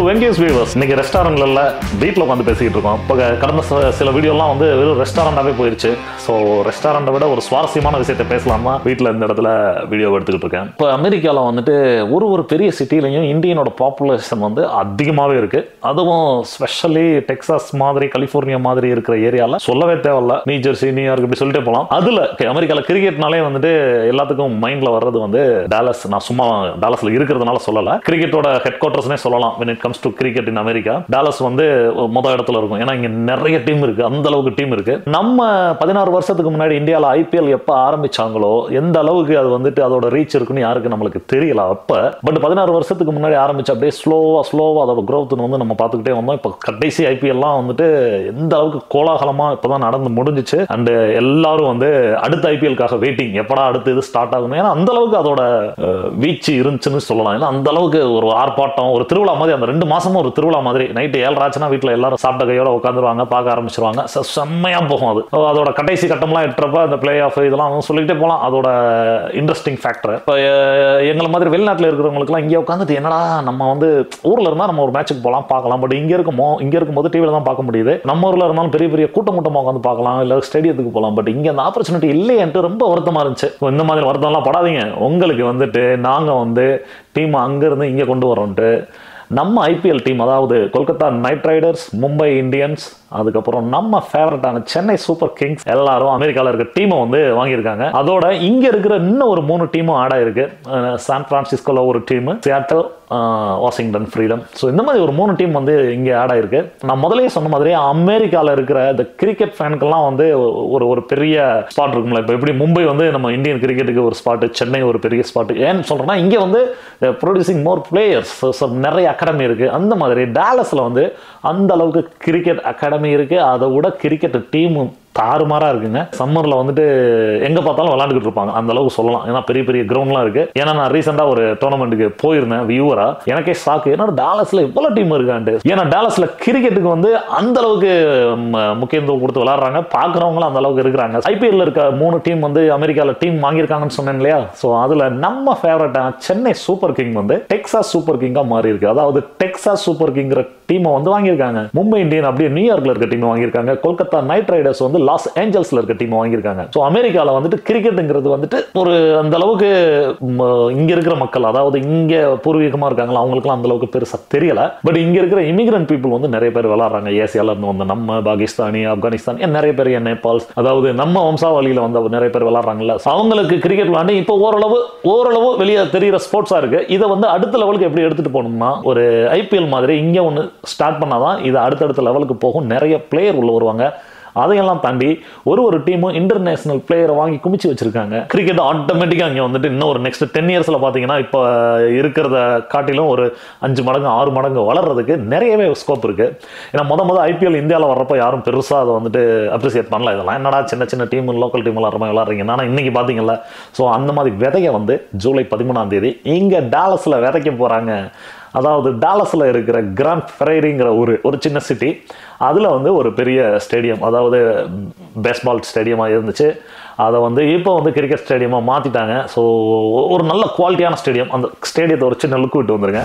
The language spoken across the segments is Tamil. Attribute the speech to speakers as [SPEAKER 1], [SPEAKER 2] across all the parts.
[SPEAKER 1] வெங்கேஷ் வியூவர்ஸ் இன்னைக்கு ரெஸ்டாரண்ட்ல வீட்டில் உட்காந்து பேசிக்கிட்டு இருக்கோம் இப்போ கடந்த ச- சில வீடியோலாம் வந்து வெறும் ரெஸ்டாரண்டாகவே போயிருச்சு ஸோ ரெஸ்டாரண்ட்டை விட ஒரு சுவாரஸ்யமான விஷயத்தை பேசலாமா வீட்டில் இந்த இடத்துல வீடியோ எடுத்துக்கிட்டு இருக்கேன் இப்போ அமெரிக்காவில் வந்துட்டு ஒரு ஒரு பெரிய சிட்டிலையும் இந்தியனோட பாப்புலேஷன் வந்து அதிகமாகவே இருக்கு அதுவும் ஸ்பெஷலி டெக்சாஸ் மாதிரி கலிஃபோர்னியா மாதிரி இருக்கிற ஏரியாவில் சொல்லவே தேவையில்ல நியூ ஜெர்சி நியூயார்க் இப்படி சொல்லிட்டே போகலாம் அதில் அமெரிக்காவில் கிரிக்கெட்னாலே வந்துட்டு எல்லாத்துக்கும் மைண்டில் வர்றது வந்து டாலஸ் நான் சும்மா டாலஸில் இருக்கிறதுனால சொல்லலை கிரிக்கெட்டோட ஹெட் குவார்ட்டர்ஸ்னே சொல்லலாம் when it comes to cricket in America Dallas வந்து மொதல் இடத்துல இருக்கும் ஏன்னா இங்கே நிறைய டீம் இருக்கு அந்த அளவுக்கு டீம் இருக்கு நம்ம பதினாறு வருஷத்துக்கு முன்னாடி இந்தியாவில் ஐபிஎல் எப்போ ஆரம்பிச்சாங்களோ எந்த அளவுக்கு அது வந்துட்டு அதோட ரீச் இருக்குன்னு யாருக்கு நம்மளுக்கு தெரியல அப்போ பட் பதினாறு வருஷத்துக்கு முன்னாடி ஆரம்பிச்சு அப்படியே ஸ்லோவா ஸ்லோவா அதோட growth வந்து நம்ம பார்த்துக்கிட்டே வந்தோம் இப்போ கடைசி ஐபிஎல்லாம் வந்துட்டு எந்த அளவுக்கு கோலாகலமா இப்போதான் நடந்து முடிஞ்சிச்சு அண்ட் எல்லாரும் வந்து அடுத்த ஐபிஎல்காக வெயிட்டிங் எப்படா அடுத்து இது ஸ்டார்ட் ஆகணும் ஏன்னா அந்த அளவுக்கு அதோட அஹ், வீச்சு இருந்துச்சுன்னு சொல்லலாம் ஏன்னா அந்த அளவுக்கு ஒரு ஆர்ப்பாட்டம் ஒரு திருவிழா மாதிரி அந்த ரெண்டு மாசமும் ஒரு திருவிழா மாதிரி நைட்டு ஏழரை ஆச்சுன்னா வீட்டில் எல்லாரும் சாப்பிட்ட கையோட உட்காந்துருவாங்க பார்க்க ஆரம்பிச்சிருவாங்க செ- செம்மையா போகும் அது So, அதோட கடைசி கட்டம்லாம் எட்டுறப்ப அந்த பிளே ஆஃப் இதெல்லாம் வந்து சொல்லிக்கிட்டே போகலாம் அதோட இன்ட்ரெஸ்டிங் ஃபேக்டர் இப்போ எங்களை மாதிரி வெளிநாட்டில் இருக்கிறவங்களுக்குலாம் இங்கே உட்காந்துட்டு என்னடா நம்ம வந்து ஊரில் இருந்தால் நம்ம ஒரு மேட்ச்சுக்கு போகலாம் பார்க்கலாம் பட் இங்கே இருக்குமோ இங்கே இருக்கும்போது டிவியில் தான் பார்க்க முடியுது நம்ம ஊரில் இருந்தாலும் பெரிய பெரிய கூட்டம் கூட்டமாக உட்காந்து பார்க்கலாம் இல்லை ஸ்டேடியத்துக்கு போகலாம் பட் இங்கே அந்த ஆப்பர்ச்சுனிட்டி இல்லையன்ட்டு ரொம்ப வருத்தமாக இருந்துச்சு So, இந்த மாதிரி வருத்தம்லாம் படாதீங்க உங்களுக்கு வந்துட்டு நாங்கள் வந்து டீம் அங்கேருந்து இங்கே கொண்டு வரோன்ட்டு நம்ம ஐபிஎல் டீம் அதாவது Kolkata Knight Riders Mumbai Indians அதுக்கப்புறம் நம்ம ஃபேவரட்டான சென்னை சூப்பர் கிங்ஸ் எல்லாரும் அமெரிக்காவில் இருக்க டீமை வந்து வாங்கியிருக்காங்க அதோட இங்க இருக்கிற இன்னும் ஒரு மூணு டீமும் ஆட் ஆயிருக்கு அஹ் சான் பிரான்சிஸ்கோல ஒரு team Seattle Washington Freedom so இந்த மாதிரி ஒரு மூணு டீம் வந்து இங்கே ஆட் ஆயிருக்கு நான் முதல்லயே சொன்ன மாதிரி அமெரிக்காவில் இருக்கிற இந்த கிரிக்கெட் ஃபேனுக்கெல்லாம் வந்து ஒரு ஒரு பெரிய ஸ்பாட் இருக்கும்ல இப்போ எப்படி மும்பை வந்து நம்ம இந்தியன் கிரிக்கெட்டுக்கு ஒரு ஸ்பாட்டு சென்னை ஒரு பெரிய ஸ்பாட்டு ஏன்னு சொல்றேன்னா இங்கே வந்து ப்ரொடியூசிங் மோர் பிளேயர்ஸ் நிறைய அகாடமி இருக்கு அந்த மாதிரி டாலஸில் வந்து அந்த அளவுக்கு கிரிக்கெட் அகாடமி இருக்கு அதை விட கிரிக்கெட் டீம் தாறுமாறா இருக்குங்க சம்மர்ல வந்துட்டு எங்க பார்த்தாலும் விளாண்டுக்கிட்டு இருப்பாங்க அந்த அளவுக்கு சொல்லலாம் ஏன்னா பெரிய பெரிய கிரவுண்ட்லாம் இருக்கு ஏன்னா நான் ரீசெண்டா ஒரு டோர்னமெண்ட்டுக்கு போயிருந்தேன் வியூவரா எனக்கே ஷாக்கு ஏன்னா டாலஸ்ல இவ்வளவு டீம் இருக்கான்ட்டு ஏன்னா டாலஸ்ல கிரிக்கெட்டுக்கு வந்து அந்த அளவுக்கு ம- முக்கியத்துவம் கொடுத்து விளாடுறாங்க பாக்குறவங்களும் அந்த அளவுக்கு இருக்கிறாங்க ஐபிஎல்ல இருக்க மூணு டீம் வந்து அமெரிக்கால டீம் வாங்கியிருக்காங்கன்னு சொன்னேன் இல்லையா ஸோ அதுல நம்ம ஃபேவரட்டான சென்னை சூப்பர் கிங் வந்து டெக்சாஸ் சூப்பர் கிங்கா மாறி இருக்கு அதாவது டெக்சாஸ் சூப்பர் கிங்கிற டீமை வந்து வாங்கியிருக்காங்க மும்பை இந்தியன் அப்படியே நியூயார்க்ல இருக்க டீம் வாங்கியிருக்காங்க கொல்கத்தா நைட் ரைடர்ஸ் வந்து லாஸ் ஏஞ்சல்ஸ்ல இருக்க டீம் வாங்கியிருக்காங்க ஸோ அமெரிக்கால வந்துட்டு கிரிக்கெட்டுங்கிறது வந்துட்டு ஒரு அந்த அளவுக்கு ம், இங்க இருக்கிற மக்கள் அதாவது இங்க பூர்வீகமா இருக்காங்களா அவங்களுக்குலாம் அந்த அளவுக்கு பெருசா தெரியல பட் இங்க இருக்கிற இமிகிரண்ட் பீப்புள் வந்து நிறைய பேர் விளாடுறாங்க ஏசியால இருந்து வந்த நம்ம பாகிஸ்தானி ஆப்கானிஸ்தான் ஏன் நிறைய பேர் ஏன் நேபாள்ஸ் அதாவது நம்ம வம்சாவளியில வந்த நிறைய பேர் விளாடுறாங்கல்ல So அவங்களுக்கு கிரிக்கெட் விளாண்டு இப்போ ஓரளவு ஓரளவு வெளியே தெரியிற ஸ்போர்ட்ஸா இருக்கு இதை வந்து அடுத்த லெவலுக்கு எப்படி எடுத்துட்டு போகணும்னா ஒரு ஐபிஎல் மாதிரி இங்க ஒன்று ஸ்டார்ட் பண்ணாதான் இது அடுத்தடுத்த லெவலுக்கு போகும் நிறைய பிளேயர் உள்ள வருவாங்க அதையெல்லாம் தாண்டி ஒரு ஒரு டீமும் இன்டர்நேஷனல் பிளேயரை வாங்கி குமிச்சு வச்சிருக்காங்க கிரிக்கெட் ஆட்டோமேட்டிக்காக இங்கே வந்துட்டு இன்னும் ஒரு நெக்ஸ்ட் டென் இயர்ஸில் பார்த்தீங்கன்னா இப்போ இருக்கிறத காட்டிலும் ஒரு அஞ்சு மடங்கு ஆறு மடங்கு வளர்றதுக்கு நிறையவே ஸ்கோப் இருக்கு ஏன்னா முத முத ஐபிஎல் இந்தியாவில் வர்றப்போ யாரும் பெருசாக அதை வந்துட்டு அப்ரிசியேட் பண்ணல இதெல்லாம் என்னடா சின்ன சின்ன டீம் லோக்கல் டீம் விளாட்ற மாதிரி விளாட்றீங்க ஆனால் இன்னைக்கு பார்த்தீங்கல்ல ஸோ அந்த மாதிரி விதைய வந்து ஜூலை பதிமூணாம் தேதி இங்கே டாலஸில் விதைக்க போகிறாங்க அதாவது டாலஸில் இருக்கிற கிராண்ட் ஃபெரைரிங்கிற ஒரு ஒரு சின்ன சிட்டி அதில் வந்து ஒரு பெரிய ஸ்டேடியம் அதாவது பேஸ்பால் ஸ்டேடியமாக இருந்துச்சு அதை வந்து இப்போ வந்து கிரிக்கெட் ஸ்டேடியமாக மாற்றிட்டாங்க ஸோ ஒரு நல்ல குவாலிட்டியான ஸ்டேடியம் அந்த ஸ்டேடியத்தை ஒரு சின்ன லுக் விட்டு வந்துருங்க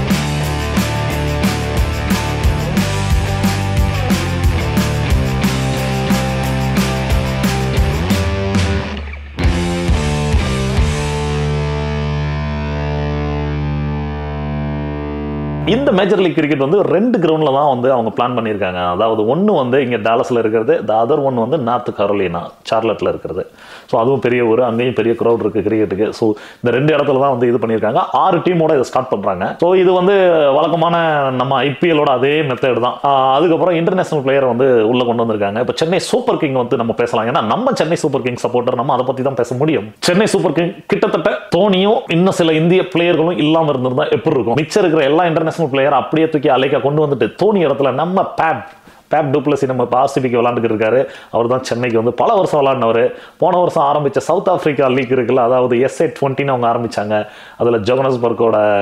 [SPEAKER 1] இந்த மேஜர் லீக் கிரிக்கெட் வந்து ரெண்டு கிரவுண்ட்ல தான் வந்து அவங்க பிளான் பண்ணியிருக்காங்க அதாவது ஒன்று வந்து இங்கே டாலஸில் இருக்கிறது த அதர் ஒன் வந்து நார்த் கரோலினா சார்லட்டில் இருக்கிறது ஸோ அதுவும் பெரிய ஊர் அங்கேயும் பெரிய க்ரௌட் இருக்குது கிரிக்கெட்டுக்கு ஸோ இந்த ரெண்டு இடத்துல தான் வந்து இது பண்ணியிருக்காங்க ஆறு டீமோட இதை ஸ்டார்ட் பண்ணுறாங்க ஸோ இது வந்து வழக்கமான நம்ம ஐபிஎலோட அதே மெத்தட் தான் ஆஹ் அதுக்கப்புறம் இன்டர்நேஷனல் பிளேயரை வந்து உள்ளே கொண்டு வந்திருக்காங்க இப்போ சென்னை சூப்பர் கிங் வந்து நம்ம பேசலாம் ஏன்னா நம்ம சென்னை சூப்பர் கிங் சப்போர்ட்டர் நம்ம அதை பற்றி தான் பேச முடியும் சென்னை சூப்பர் கிங் கிட்டத்தட்ட தோனியும் இன்னும் சில இந்திய பிளேயர்களும் இல்லாமல் இருந்திருந்தா எப்படி இருக்கும் மிச்சம் இருக்கிற எல்லா இன்டர்நேஷனல் பிளேயர் அப்படியே தூக்கி அலைக்கா கொண்டு வந்துட்டு தோனி இடத்துல நம்ம பேப் பேப் டூப்ளசி நம்ம இப்போ ஆர்சிபிக்கு விளாண்டுட்டு இருக்காரு அவர் தான் சென்னைக்கு வந்து பல வருஷம் விளாடினவர் போன வருஷம் ஆரம்பிச்ச சவுத் ஆப்பிரிக்கா லீக் இருக்குல்ல அதாவது எஸ்ஏ டுவெண்ட்டின்னு அவங்க ஆரம்பிச்சாங்க அதில் ஜோகனஸ்பர்க்கோட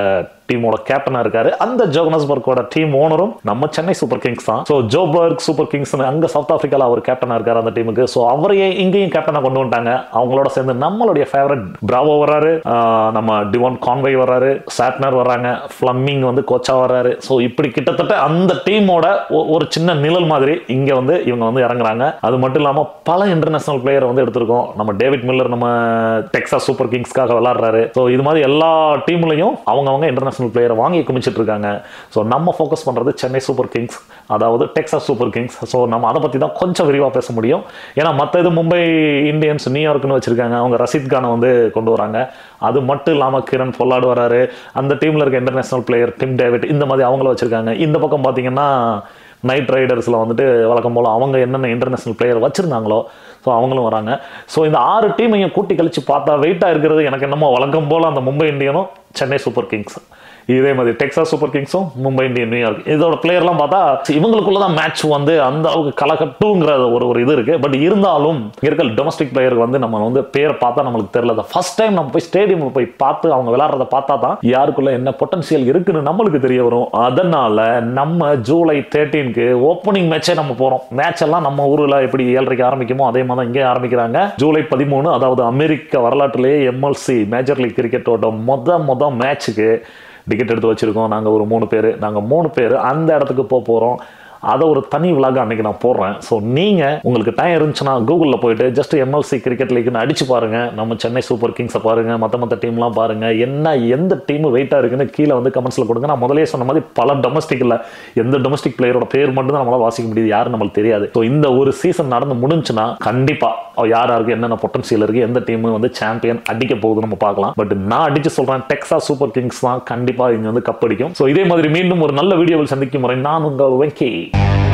[SPEAKER 1] டீமோட கேப்டனா இருக்காரு அந்த ஜோகனஸ்பர்க்கோட டீம் ஓனரும் நம்ம சென்னை சூப்பர் கிங்ஸ் தான் ஸோ ஜோபர்க் சூப்பர் கிங்ஸ் அங்க சவுத் ஆப்பிரிக்கால அவர் கேப்டனா இருக்காரு அந்த டீமுக்கு ஸோ அவரையே இங்கேயும் கேப்டனா கொண்டு வந்துட்டாங்க அவங்களோட சேர்ந்து நம்மளுடைய ஃபேவரட் பிராவோ வர்றாரு ஆஹ் நம்ம டிவான் கான்வை வர்றாரு சாட்னர் வர்றாங்க ஃபிளம்மிங் வந்து கோச்சா வர்றாரு ஸோ இப்படி கிட்டத்தட்ட அந்த டீமோட ஒரு சின்ன நிழல் மாதிரி இங்க வந்து இவங்க வந்து இறங்குறாங்க அது மட்டும் இல்லாம பல இன்டர்நேஷனல் பிளேயர் வந்து எடுத்திருக்கோம் நம்ம டேவிட் மில்லர் நம்ம டெக்ஸாஸ் சூப்பர் கிங்ஸ்க்காக விளாடுறாரு ஸோ இது மாதிரி எல்லா டீம்லையும் அவங்கவங்க இன்டர்நேஷனல் பிளேயரை வாங்கி குமிச்சிட்டு இருக்காங்க ஸோ நம்ம ஃபோக்கஸ் பண்றது சென்னை சூப்பர் கிங்ஸ் அதாவது டெக்ஸாஸ் சூப்பர் கிங்ஸ் ஸோ நம்ம அதை பத்தி தான் கொஞ்சம் விரிவாக பேச முடியும் ஏன்னா மற்ற இது மும்பை இந்தியன்ஸ் நியூயார்க்னு வச்சிருக்காங்க அவங்க ரஷீத் கானை வந்து கொண்டு வராங்க அது மட்டும் இல்லாமல் கிரண் பொல்லாடு வராரு அந்த டீம்ல இருக்க இன்டர்நேஷனல் பிளேயர் டிம் டேவிட் இந்த மாதிரி அவங்கள வச்சிருக்காங்க இந்த பக்கம் பார்த்தீங்கன்னா நைட் ரைடர்ஸில் வந்துட்டு வழக்கம் போல் அவங்க என்னென்ன இன்டர்நேஷனல் பிளேயர் வச்சுருந்தாங்களோ ஸோ அவங்களும் வராங்க ஸோ இந்த ஆறு டீமையும் கூட்டி கழிச்சு பார்த்தா வெயிட்டாக இருக்கிறது எனக்கு என்னமோ வழக்கம் போல் அந்த மும்பை இந்தியனும் சென்னை சூப்பர் கிங்ஸ் இதே மாதிரி டெக்ஸாஸ் சூப்பர் கிங்ஸும் மும்பை இந்தியன் நியூயார்க் இதோட பிளேயர்லாம் பார்த்தா இவங்களுக்குள்ள தான் மேட்ச் வந்து அந்த அளவுக்கு கலக்கட்டுங்கிற ஒரு ஒரு இது இருக்கு பட் இருந்தாலும் இங்க இருக்க டொமஸ்டிக் பிளேயருக்கு வந்து நம்ம வந்து பேரை பார்த்தா நம்மளுக்கு தெரியல ஃபர்ஸ்ட் டைம் நம்ம போய் ஸ்டேடியம் போய் பார்த்து அவங்க விளையாடுறத பார்த்தா தான் யாருக்குள்ள என்ன பொட்டன்ஷியல் இருக்குன்னு நம்மளுக்கு தெரிய வரும் அதனால நம்ம ஜூலை தேர்ட்டீனுக்கு ஓப்பனிங் மேட்சே நம்ம போறோம் மேட்ச் எல்லாம் நம்ம ஊர்ல எப்படி ஏழரைக்கு ஆரம்பிக்குமோ அதே மாதிரி தான் இங்கே ஆரம்பிக்கிறாங்க ஜூலை பதிமூணு அதாவது அமெரிக்க வரலாற்றிலேயே எம்எல்சி மேஜர் லீக் கிரிக்கெட்டோட மொத மொத மேட்ச்சுக்கு டிக்கெட் எடுத்து வச்சிருக்கோம் நாங்கள் ஒரு மூணு பேர் நாங்கள் மூணு பேர் அந்த இடத்துக்கு போக போகிறோம் அதை ஒரு தனி விலாக அன்னைக்கு நான் போடுறேன் ஸோ நீங்கள் உங்களுக்கு டைம் இருந்துச்சுன்னா கூகுளில் போயிட்டு ஜஸ்ட் எம்எல்சி கிரிக்கெட் லீக்னு அடிச்சு பாருங்க நம்ம சென்னை சூப்பர் கிங்ஸை பாருங்க மற்ற மற்ற டீம்லாம் பாருங்க என்ன எந்த டீம் வெயிட்டாக இருக்குன்னு கீழே வந்து கமெண்ட்ஸில் கொடுங்க நான் முதலே சொன்ன மாதிரி பல டொமஸ்டிக்கில் எந்த டொமஸ்டிக் பிளேயரோட பேர் மட்டும் தான் நம்மளால வாசிக்க முடியுது யாரும் நம்மளுக்கு தெரியாது ஸோ இந்த ஒரு சீசன் நடந்து முடிஞ்சுன்னா கண்டிப்பாக யார் யாருக்கு என்னென்ன பொட்டன்சியல் இருக்கு எந்த டீம் வந்து சாம்பியன் அடிக்க போகுதுன்னு நம்ம பார்க்கலாம் பட் நான் அடிச்சு சொல்றேன் டெக்ஸா சூப்பர் கிங்ஸ் தான் கண்டிப்பா இங்க வந்து கப் அடிக்கும் ஸோ இதே மாதிரி மீண்டும் ஒரு நல்ல வீடியோவில் சந்திக்கும் முறை நான் உங்கள் வெங்கி